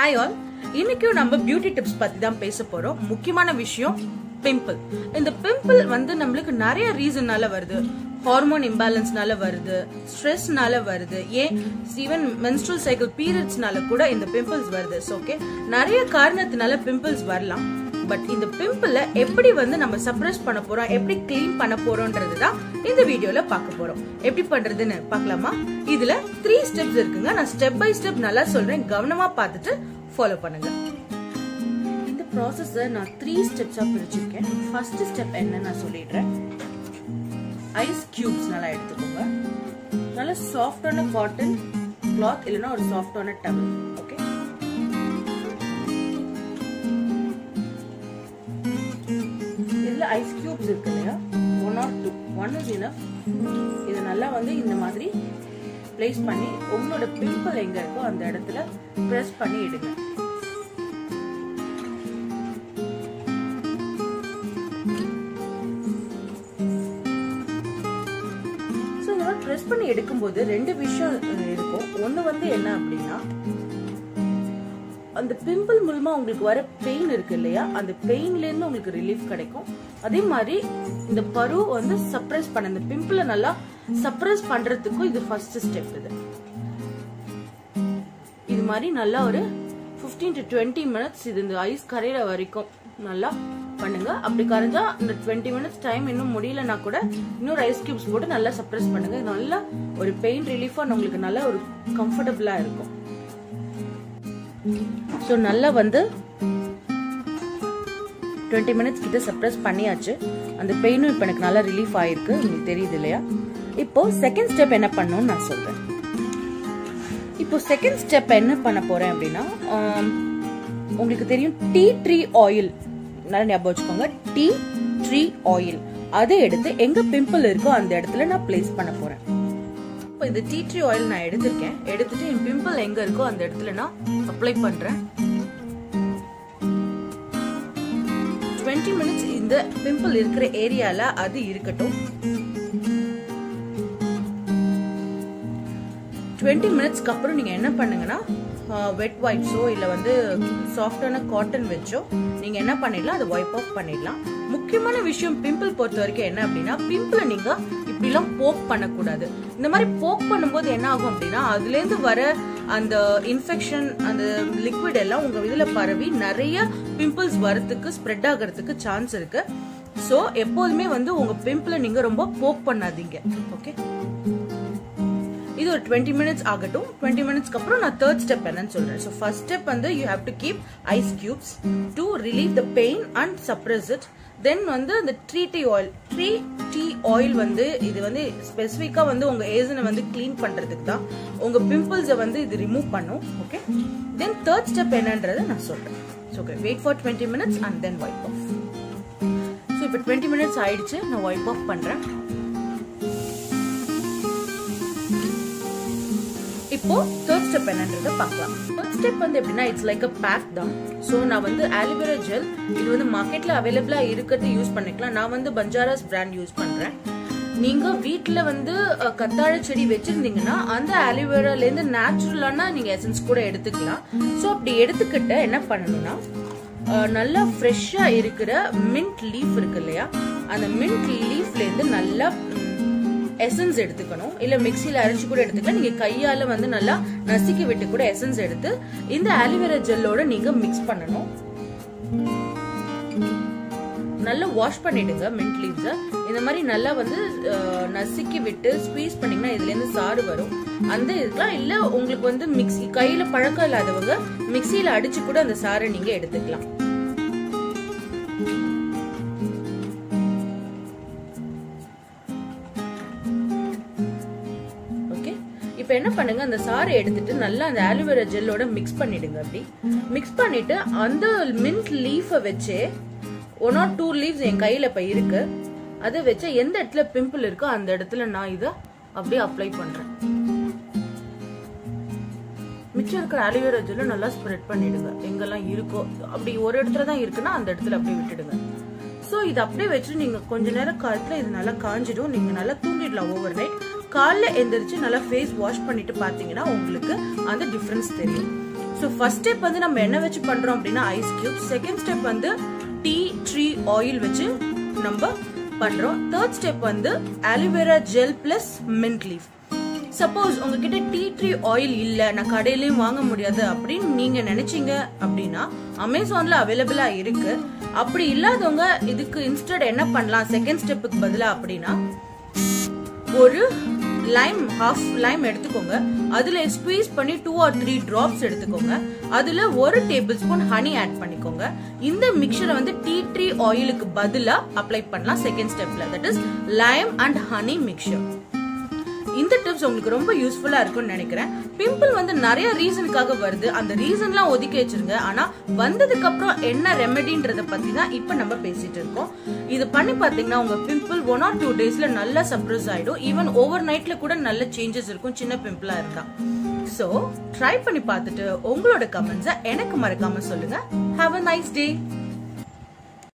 hi all இன்னைக்கும் நம்ம beauty tips பத்தி தான் பேச போறோம் முக்கியமான விஷயம் பிம்பிள் இந்த பிம்பிள் வந்து நம்மளுக்கு நிறைய ரீசன்னால வருது ஹார்மோன் இம்பேலன்ஸ்னால வருது ஸ்ட்ரெஸ்னால வருது ஏன் ஈவன் menstrual சைக்கிள் பீரியட்ஸ்னால கூட இந்த பிம்பிள்ஸ் வருது ஓகே நிறைய காரணத்தினால பிம்பிள்ஸ் வரலாம் பட் இந்த பிம்பிள எப்படி வந்து நம்ம சப்ரஸ் பண்ண போறோம் எப்படி க்ளீன் பண்ண போறோம்ன்றது தான் இந்த வீடியோல பார்க்க போறோம் எப்படி பண்றதுன்னு பார்க்கலாமா இதுல த்ரீ ஸ்டெப்ஸ் இருக்குங்க நான் ஸ்டெப் பை ஸ்டெப் நல்லா சொல்றேன் கவனமா பார்த்துட்டு ஃபாலோ பண்ணுங்க இந்த ப்ராசஸ நான் த்ரீ ஸ்டெப்ஸா பிரிச்சிருக்கேன் ஃபர்ஸ்ட் ஸ்டெப் என்ன நான் சொல்லிடுறேன் ஐஸ் கியூப்ஸ் நல்லா எடுத்துக்கோங்க நல்ல சாஃப்டான காட்டன் கிளாத் இல்லைன்னா ஒரு சாஃப்டான டவல் ஓகே இதுல ஐஸ் கியூப்ஸ் இருக்கு இல்லையா one or two one is enough இது நல்லா வந்து இந்த மாதிரி பிளேஸ் பண்ணி உங்களோட பிம்பிள் எங்க இருக்கோ அந்த இடத்துல பிரஸ் பண்ணி எடுங்க ஸோ இந்த மாதிரி ப்ரெஸ் பண்ணி எடுக்கும்போது ரெண்டு விஷயம் இருக்கும் ஒன்று வந்து என்ன அப்படின்னா அந்த பிம்பிள் மூலமா உங்களுக்கு வர பெயின் இருக்கு இல்லையா அந்த பெயின்ல இருந்து உங்களுக்கு ரிலீஃப் கிடைக்கும் அதே மாதிரி இந்த பரு வந்து சப்ரஸ் பண்ண இந்த பிம்பிள நல்லா சப்ரஸ் பண்றதுக்கும் இது ஃபர்ஸ்ட் ஸ்டெப் இது இது மாதிரி நல்லா ஒரு 15 டு டுவெண்ட்டி மினிட்ஸ் இது இந்த ஐஸ் கரையிற வரைக்கும் நல்லா பண்ணுங்க அப்படி கரைஞ்சா இந்த டுவெண்ட்டி மினிட்ஸ் டைம் இன்னும் முடியலனா கூட இன்னொரு ஐஸ் கியூப்ஸ் போட்டு நல்லா சப்ரஸ் பண்ணுங்க இது நல்லா ஒரு பெயின் ரிலீஃபா உங்களுக்கு நல்லா ஒரு கம்ஃபர்டபுளா இருக்கும் ஸோ நல்லா வந்து டுவெண்ட்டி மினிட்ஸ் கிட்ட சப்ரஸ் பண்ணியாச்சு அந்த பெயினும் இப்போ எனக்கு நல்லா ரிலீஃப் ஆயிருக்கு உங்களுக்கு தெரியுது இல்லையா இப்போ செகண்ட் ஸ்டெப் என்ன பண்ணணும்னு நான் சொல்றேன் இப்போ செகண்ட் ஸ்டெப் என்ன பண்ண போறேன் அப்படின்னா உங்களுக்கு தெரியும் டீ ட்ரீ ஆயில் நல்லா ஞாபகம் வச்சுக்கோங்க டீ ட்ரீ ஆயில் அதை எடுத்து எங்க பிம்பிள் இருக்கோ அந்த இடத்துல நான் பிளேஸ் பண்ண போறேன் இப்போ இந்த டீ ட்ரீ ஆயில் நான் எடுத்திருக்கேன் எடுத்துட்டு என் பிம்பிள் எங்க இருக்கோ அந்த இடத்துல நான் அப்ளை பண்றேன் டுவெண்ட்டி மினிட்ஸ் இந்த பிம்பிள் இருக்கிற ஏரியால அது இருக்கட்டும் டுவெண்ட்டி மினிட்ஸ்க்கு அப்புறம் நீங்க என்ன பண்ணுங்கன்னா வெட் வைப்ஸோ இல்ல வந்து சாஃப்டான காட்டன் வச்சோ நீங்க என்ன பண்ணிடலாம் அதை வைப் ஆஃப் பண்ணிடலாம் முக்கியமான விஷயம் பிம்பிள் பொறுத்த வரைக்கும் என்ன அப்படின்னா பிம்பிளை நீங்க இப்படிலாம் போக் பண்ணக்கூடாது இந்த மாதிரி போக் பண்ணும்போது என்ன ஆகும் அப்படின்னா அதுல இருந்து வர அந்த இன்ஃபெக்ஷன் அந்த லிக்விட் எல்லாம் உங்க இதுல பரவி நிறைய பிம்பிள்ஸ் வரதுக்கு ஸ்ப்ரெட் ஆகிறதுக்கு சான்ஸ் இருக்கு சோ எப்போதுமே வந்து உங்க பிம்பிளை நீங்க ரொம்ப போக் பண்ணாதீங்க ஓகே இது ஒரு டுவெண்ட்டி மினிட்ஸ் ஆகட்டும் டுவெண்ட்டி மினிட்ஸ்க்கு அப்புறம் நான் தேர்ட் ஸ்டெப் என்னன்னு சொல்றேன் ஸோ ஃபர்ஸ்ட் ஸ்டெப் வந்து you have to keep ice cubes to relieve the pain and suppress it then வந்து அந்த tree tea oil tree tea oil வந்து இது வந்து ஸ்பெசிஃபிக்கா வந்து உங்க ஏஜனை வந்து கிளீன் பண்றதுக்கு தான் உங்க பிம்பிள்ஸை வந்து இது ரிமூவ் பண்ணும் ஓகே தென் தேர்ட் ஸ்டெப் என்னன்றதை நான் சொல்றேன் okay wait for twenty minutes and then wipe off so இப்போ டுவெண்ட்டி மினிட்ஸ் ஆயிடுச்சு நான் வைப் ஆஃப் பண்றேன் இப்போ தேர்ட் ஸ்டெப் என்னன்றதை பார்க்கலாம் தேர்ட் ஸ்டெப் வந்து எப்படின்னா இட்ஸ் லைக் அ பேக் தான் ஸோ நான் வந்து ஆலிவேரா ஜெல் இது வந்து மார்க்கெட்ல அவைலபிளா இருக்கிறது யூஸ் பண்ணிக்கலாம் நான் வந்து பஞ்சாராஸ் பிராண்ட் யூஸ் பண்றேன் நீங்க வீட்ல வந்து கத்தாழை செடி வச்சிருந்தீங்கன்னா அந்த ஆலிவேரால இருந்து நேச்சுரலான நீங்க எசன்ஸ் கூட எடுத்துக்கலாம் ஸோ அப்படி எடுத்துக்கிட்ட என்ன பண்ணணும்னா நல்லா ஃப்ரெஷ்ஷா இருக்கிற மின்ட் லீஃப் இருக்கு இல்லையா அந்த மின்ட் லீஃப்ல இருந்து நல்லா எசன்ஸ் எடுத்துக்கணும் இல்ல மிக்சியில அரைச்சு கூட எடுத்துக்கலாம் நீங்க கையால வந்து நல்லா நசுக்கி விட்டு கூட எசன்ஸ் எடுத்து இந்த ஆலிவேரா ஜெல்லோட நீங்க மிக்ஸ் பண்ணணும் நல்லா வாஷ் பண்ணிடுங்க மின்ட் லீவ்ஸ இந்த மாதிரி நல்லா வந்து நசுக்கி விட்டு ஸ்குவீஸ் பண்ணீங்கன்னா இதுல இருந்து சாறு வரும் அந்த இதுக்கெல்லாம் இல்ல உங்களுக்கு வந்து மிக்சி கையில பழக்கம் இல்லாதவங்க மிக்சியில அடிச்சு கூட அந்த சாறை நீங்க எடுத்துக்கலாம் இப்போ என்ன பண்ணுங்க அந்த சாறை எடுத்துட்டு நல்லா அந்த ஆலிவேரா ஜெல்லோட மிக்ஸ் பண்ணிடுங்க அப்படி மிக்ஸ் பண்ணிட்டு அந்த மின்ட் லீஃபை வச்சு ஒன் ஆர் டூ லீவ்ஸ் என் கையில இப்ப இருக்கு அதை வச்சு எந்த இடத்துல பிம்பிள் இருக்கோ அந்த இடத்துல நான் இதை அப்படியே அப்ளை பண்றேன் மிச்சம் இருக்கிற ஆலிவேரா ஜெல்ல நல்லா ஸ்ப்ரெட் பண்ணிடுங்க எங்கெல்லாம் இருக்கோ அப்படி ஒரு இடத்துல தான் இருக்குன்னா அந்த இடத்துல அப்படியே விட்டுடுங்க ஸோ இது அப்படியே வச்சுட்டு நீங்க கொஞ்ச நேரம் காலத்துல இது நல்லா காஞ்சிடும் நீங்க நல்லா தூண்டிடலாம் ஓவர் நைட் காலைல எந்திரிச்சு நல்லா ஃபேஸ் வாஷ் பண்ணிட்டு பாத்தீங்கன்னா உங்களுக்கு அந்த டிஃபரன்ஸ் தெரியும் ஸோ ஃபர்ஸ்ட் ஸ்டெப் வந்து நம்ம என்ன வச்சு பண்றோம் அப்படின்னா ஐஸ் கியூப் செகண்ட் ஸ்டெப் வந்து டீ ட்ரீ ஆயில் வச்சு நம்ம பண்றோம் தேர்ட் ஸ்டெப் வந்து aloe vera gel plus mint leaf suppose உங்ககிட்ட டீ ட்ரீ ஆயில் இல்ல நான் கடையிலயும் வாங்க முடியாது அப்படின்னு நீங்க நினைச்சீங்க அப்படின்னா அமேசான்ல அவைலபிளா இருக்கு அப்படி இல்லாதவங்க இதுக்கு இன்ஸ்டட் என்ன பண்ணலாம் செகண்ட் ஸ்டெப்புக்கு பதிலா அப்படின்னா ஒரு லைம் ஹாஃப் லைம் எடுத்துக்கோங்க அதுல ஸ்குவீஸ் பண்ணி டூ ஆர் த்ரீ டிராப்ஸ் எடுத்துக்கோங்க அதுல ஒரு டேபிள் ஸ்பூன் ஹனி ஆட் பண்ணிக்கோங்க இந்த மிக்சரை வந்து டீ ட்ரீ ஆயிலுக்கு பதிலா அப்ளை பண்ணலாம் செகண்ட் ஸ்டெப்ல that is lime and honey mixture இந்த டிப்ஸ் உங்களுக்கு ரொம்ப யூஸ்ஃபுல்லா இருக்கும்னு நினைக்கிறேன் பிம்பிள் வந்து நிறைய ரீசனுக்காக வருது அந்த ரீசன்லாம் ஒதுக்கி வச்சிருங்க ஆனா வந்ததுக்கு அப்புறம் என்ன ரெமெடின்றத பத்தி தான் இப்ப நம்ம பேசிட்டு இருக்கோம் இது பண்ணி பாத்தீங்கன்னா உங்க பிம்பிள் ஒன் ஆர் டூ டேஸ்ல நல்லா சப்ரஸ் ஆயிடும் ஈவன் ஓவர் நைட்ல கூட நல்ல சேஞ்சஸ் இருக்கும் சின்ன பிம்பிளா இருந்தா சோ ட்ரை பண்ணி பார்த்துட்டு உங்களோட கமெண்ட்ஸை எனக்கு மறக்காம சொல்லுங்க ஹாவ் அ நைஸ் டே